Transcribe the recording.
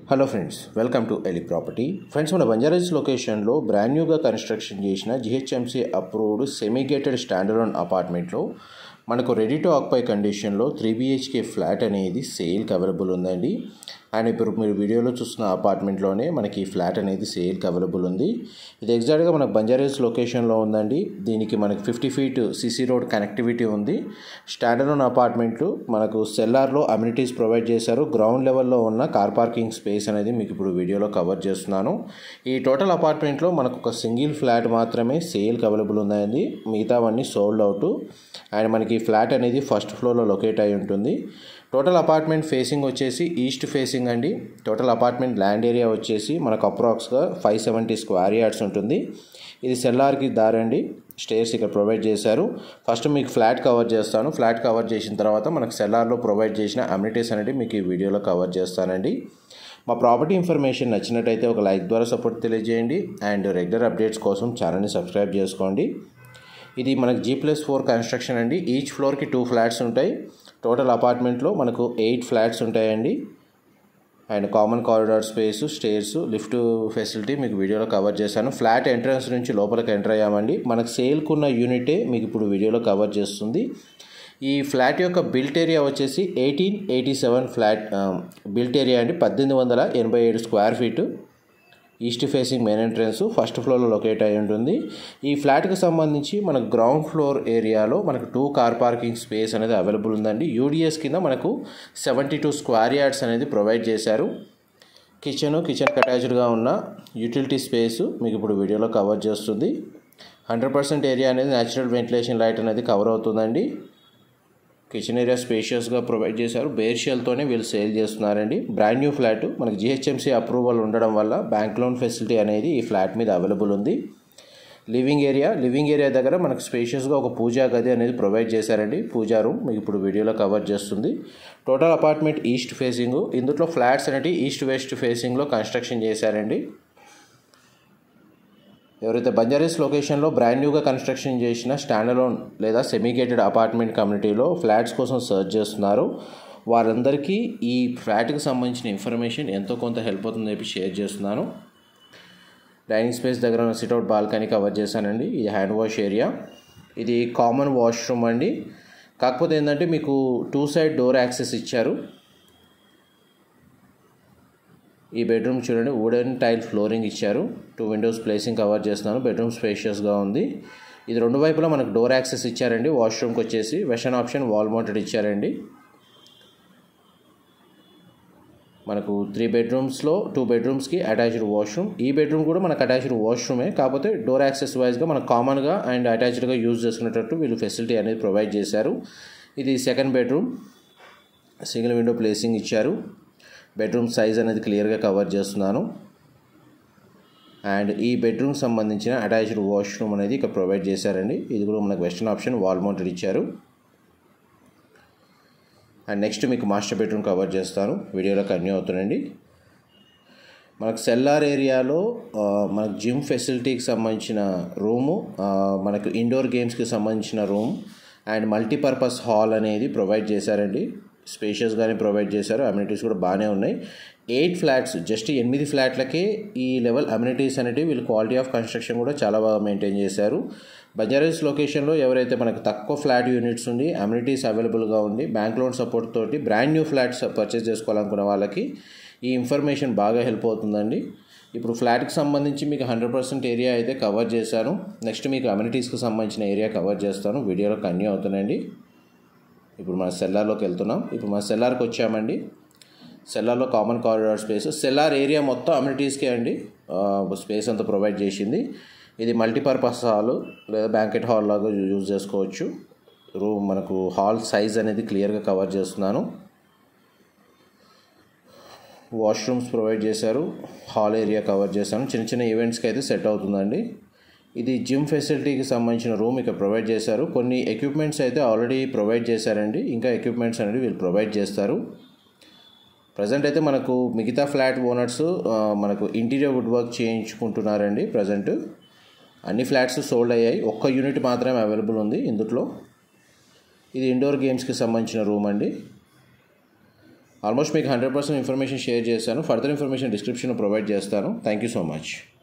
hello friends welcome to ఎలి property friends మన బంజారాజ్ లొకేషన్లో బ్రాండ్ న్యూగా కన్స్ట్రక్షన్ చేసిన జిహెచ్ఎంసీ అప్రూవ్డ్ సెమీగేటెడ్ స్టాండర్డ్ అపార్ట్మెంట్లో మనకు రెడీ టు ఆక్పై కండిషన్లో త్రీ బిహెచ్కే ఫ్లాట్ అనేది సేల్కి అవైలబుల్ ఉందండి అండ్ ఇప్పుడు మీరు వీడియోలో చూస్తున్న అపార్ట్మెంట్లోనే మనకి ఈ ఫ్లాట్ అనేది సేల్కి అవైలబుల్ ఉంది ఇది ఎగ్జాక్ట్గా మనకు బంజారాస్ లొకేషన్లో ఉందండి దీనికి మనకి fifty feet CC road connectivity ఉంది స్టాండర్డ్ అపార్ట్మెంట్లు మనకు సెల్లార్లో అమ్యూనిటీస్ ప్రొవైడ్ చేశారు గ్రౌండ్ లెవెల్లో ఉన్న కార్ పార్కింగ్ స్పేస్ అనేది మీకు ఇప్పుడు వీడియోలో కవర్ చేస్తున్నాను ఈ టోటల్ అపార్ట్మెంట్లో మనకు ఒక సింగిల్ ఫ్లాట్ మాత్రమే సేల్కి అవైలబుల్ ఉందండి మిగతావన్నీ సోల్డ్ అవుట్ అండ్ మనకి ఫ్లాట్ అనేది ఫస్ట్ ఫ్లోర్లో లొకేట్ అయి ఉంటుంది టోటల్ అపార్ట్మెంట్ ఫేసింగ్ వచ్చేసి ఈస్ట్ ఫేసింగ్ అండి టోటల్ అపార్ట్మెంట్ ల్యాండ్ ఏరియా వచ్చేసి మనకు అప్రాక్స్గా ఫైవ్ సెవెంటీ స్క్వేర్ యార్డ్స్ ఉంటుంది ఇది సెల్లార్కి దారండి స్టేర్స్ ఇక్కడ ప్రొవైడ్ చేశారు ఫస్ట్ మీకు ఫ్లాట్ కవర్ చేస్తాను ఫ్లాట్ కవర్ చేసిన తర్వాత మనకు సెల్లార్లో ప్రొవైడ్ చేసిన అమ్యూనిటీస్ అనేది మీకు ఈ వీడియోలో కవర్ చేస్తానండి మా ప్రాపర్టీ ఇన్ఫర్మేషన్ నచ్చినట్టయితే ఒక లైక్ ద్వారా సపోర్ట్ తెలియజేయండి అండ్ రెగ్యులర్ అప్డేట్స్ కోసం ఛానల్ని సబ్స్క్రైబ్ చేసుకోండి ఇది మనకు జీ ప్లస్ ఫోర్ కన్స్ట్రక్షన్ అండి ఈచ్ ఫ్లోర్కి టూ ఫ్లాట్స్ ఉంటాయి టోటల్ అపార్ట్మెంట్లో మనకు ఎయిట్ ఫ్లాట్స్ ఉంటాయండి and common corridor space stairs lift facility మీకు వీడియోలో కవర్ చేశాను ఫ్లాట్ ఎంట్రన్స్ నుంచి లోపలికి ఎంటర్ అయ్యామండి మనకు సేల్కున్న యూనిటే మీకు ఇప్పుడు వీడియోలో కవర్ చేస్తుంది ఈ ఫ్లాట్ యొక్క బిల్ట్ ఏరియా వచ్చేసి eighteen eighty seven flat built area అండి పద్దెనిమిది వందల ఎనభై ఏడు square feet east facing main entrance first ఫ్లోర్లో లొకేట్ అయి ఉంటుంది ఈ ఫ్లాట్కి సంబంధించి మనకు గ్రౌండ్ ఫ్లోర్ ఏరియాలో మనకు టూ కార్ పార్కింగ్ స్పేస్ అనేది అవైలబుల్ ఉందండి యూడిఎస్ కింద మనకు సెవెంటీ టూ స్క్వేర్ యార్డ్స్ అనేది ప్రొవైడ్ చేశారు కిచెన్ కిచెన్ అటాచ్డ్గా ఉన్న యూటిలిటీ స్పేస్ మీకు ఇప్పుడు వీడియోలో కవర్ చేస్తుంది హండ్రెడ్ పర్సెంట్ ఏరియా అనేది న్యాచురల్ వెంటిలేషన్ లైట్ అనేది కవర్ అవుతుందండి కిచెన్ ఏరియా స్పేషియస్గా ప్రొవైడ్ చేశారు బేర్ షెల్తోనే వీళ్ళు సేల్ చేస్తున్నారండి బ్రాండ్ న్యూ ఫ్లాట్ మనకి జిహెచ్ఎంసీ అప్రూవల్ ఉండడం వల్ల బ్యాంక్ లోన్ ఫెసిలిటీ అనేది ఈ ఫ్లాట్ మీద అవైలబుల్ ఉంది లివింగ్ ఏరియా లివింగ్ ఏరియా దగ్గర మనకు స్పేషియస్గా ఒక పూజా గది అనేది ప్రొవైడ్ చేశారండి పూజా రూమ్ మీకు ఇప్పుడు వీడియోలో కవర్ చేస్తుంది టోటల్ అపార్ట్మెంట్ ఈస్ట్ ఫేసింగ్ ఇందులో ఫ్లాట్స్ అనేవి ఈస్ట్ వెస్ట్ ఫేసింగ్లో కన్స్ట్రక్షన్ చేశారండి ఎవరైతే బంజారీస్ లొకేషన్లో బ్రాండ్ న్యూగా కన్స్ట్రక్షన్ చేసిన స్టాండలోన్ లేదా సెమీగేటెడ్ అపార్ట్మెంట్ కమ్యూనిటీలో ఫ్లాట్స్ కోసం సర్చ్ చేస్తున్నారో వారందరికీ ఈ ఫ్లాట్కి సంబంధించిన ఇన్ఫర్మేషన్ ఎంతో కొంత హెల్ప్ అవుతుందని చెప్పి షేర్ చేస్తున్నాను డైనింగ్ స్పేస్ దగ్గర ఉన్న సిట్అవుట్ బాల్కనీ కవర్ చేశానండి ఇది హ్యాండ్ వాష్ ఏరియా ఇది కామన్ వాష్రూమ్ అండి కాకపోతే ఏంటంటే మీకు టూ సైడ్ డోర్ యాక్సెస్ ఇచ్చారు ఈ బెడ్రూమ్ చూడండి వుడెన్ టైల్ ఫ్లోరింగ్ ఇచ్చారు టూ విండోస్ ప్లేసింగ్ కవర్ చేస్తున్నాను బెడ్రూమ్ స్పేషియస్గా ఉంది ఇది రెండు వైపులా మనకు డోర్ యాక్సెస్ ఇచ్చారండి వాష్రూమ్కి వచ్చేసి వెషన్ ఆప్షన్ వాల్ మౌంటెడ్ ఇచ్చారండి మనకు త్రీ బెడ్రూమ్స్లో టూ బెడ్రూమ్స్కి అటాచ్డ్ వాష్రూమ్ ఈ బెడ్రూమ్ కూడా మనకు అటాచ్డ్ వాష్రూమే కాకపోతే డోర్ యాక్సెస్ వైజ్గా మనకు కామన్గా అండ్ అటాచ్డ్గా యూజ్ చేసుకునేటట్టు వీళ్ళు ఫెసిలిటీ అనేది ప్రొవైడ్ చేశారు ఇది second bedroom single window placing ఇచ్చారు బెడ్రూమ్ సైజ్ అనేది క్లియర్గా కవర్ చేస్తున్నాను అండ్ ఈ బెడ్రూమ్ సంబంధించిన అటాచ్డ్ వాష్రూమ్ అనేది ఇక్కడ ప్రొవైడ్ చేశారండి ఇది కూడా మనకు వెస్టర్న్ ఆప్షన్ వాల్ మౌంటెడ్ ఇచ్చారు అండ్ నెక్స్ట్ మీకు మాస్టర్ బెడ్రూమ్ కవర్ చేస్తాను వీడియోలో కంటిన్యూ అవుతుందండి మనకు సెల్లార్ ఏరియాలో మనకు జిమ్ ఫెసిలిటీకి సంబంధించిన రూము మనకు ఇండోర్ గేమ్స్కి సంబంధించిన రూమ్ అండ్ మల్టీపర్పస్ హాల్ అనేది ప్రొవైడ్ చేశారండి స్పేషియస్గానే ప్రొవైడ్ చేశారు అమ్యూనిటీస్ కూడా బాగానే ఉన్నాయి ఎయిట్ ఫ్లాట్స్ జస్ట్ ఎనిమిది ఫ్లాట్లకే ఈ లెవెల్ అమ్యూనిటీస్ అనేటివి వీళ్ళు క్వాలిటీ ఆఫ్ కన్స్ట్రక్షన్ కూడా చాలా బాగా మెయింటైన్ చేశారు బంజారాస్ లొకేషన్లో ఎవరైతే మనకు తక్కువ ఫ్లాట్ యూనిట్స్ ఉండి అమ్యూనిటీస్ అవైలబుల్గా ఉండి బ్యాంక్ లోన్ సపోర్ట్ తోటి బ్రాండ్ న్యూ ఫ్లాట్స్ పర్చేస్ చేసుకోవాలనుకున్న వాళ్ళకి ఈ ఇన్ఫర్మేషన్ బాగా హెల్ప్ అవుతుందండి ఇప్పుడు ఫ్లాట్కి సంబంధించి మీకు హండ్రెడ్ పర్సెంట్ ఏరియా అయితే కవర్ చేశాను నెక్స్ట్ మీకు అమ్యూనిటీస్కి సంబంధించిన ఏరియా కవర్ చేస్తాను వీడియోలో కంటిన్యూ అవుతుందండి ఇప్పుడు మన సెల్లార్లోకి వెళ్తున్నాం ఇప్పుడు మన సెల్లార్కి వచ్చామండి సెల్లార్లో common corridor space cellar area మొత్తం అమ్యూనిటీస్కే అండి స్పేస్ అంతా ప్రొవైడ్ చేసింది ఇది మల్టీపర్పస్ హాల్ లేదా బ్యాంకెట్ హాల్ లాగా యూజ్ చేసుకోవచ్చు రూమ్ మనకు హాల్ సైజ్ అనేది క్లియర్గా కవర్ చేస్తున్నాను వాష్రూమ్స్ ప్రొవైడ్ చేశారు హాల్ ఏరియా కవర్ చేశాను చిన్న చిన్న ఈవెంట్స్కి అయితే సెట్ అవుతుందండి ఇది జిమ్ ఫెసిలిటీకి సంబంధించిన రూమ్ ఇక్కడ ప్రొవైడ్ చేశారు కొన్ని ఎక్విప్మెంట్స్ అయితే ఆల్రెడీ ప్రొవైడ్ చేశారండి ఇంకా ఎక్విప్మెంట్స్ అనేవి వీళ్ళు ప్రొవైడ్ చేస్తారు ప్రజెంట్ అయితే మనకు మిగతా ఫ్లాట్ ఓనర్స్ మనకు ఇంటీరియర్ వుడ్ వర్క్ చేయించుకుంటున్నారండి ప్రజెంట్ అన్ని ఫ్లాట్స్ సోల్డ్ అయ్యాయి ఒక్క యూనిట్ మాత్రమే అవైలబుల్ ఉంది ఇందులో ఇది ఇండోర్ గేమ్స్కి సంబంధించిన రూమ్ అండి ఆల్మోస్ట్ మీకు హండ్రెడ్ పర్సెంట్ ఇన్ఫర్మేషన్ షేర్ చేస్తాను ఫర్దర్ ఇన్ఫర్మేషన్ డిస్క్రిప్షన్లో ప్రొవైడ్ చేస్తాను థ్యాంక్ యూ సో మచ్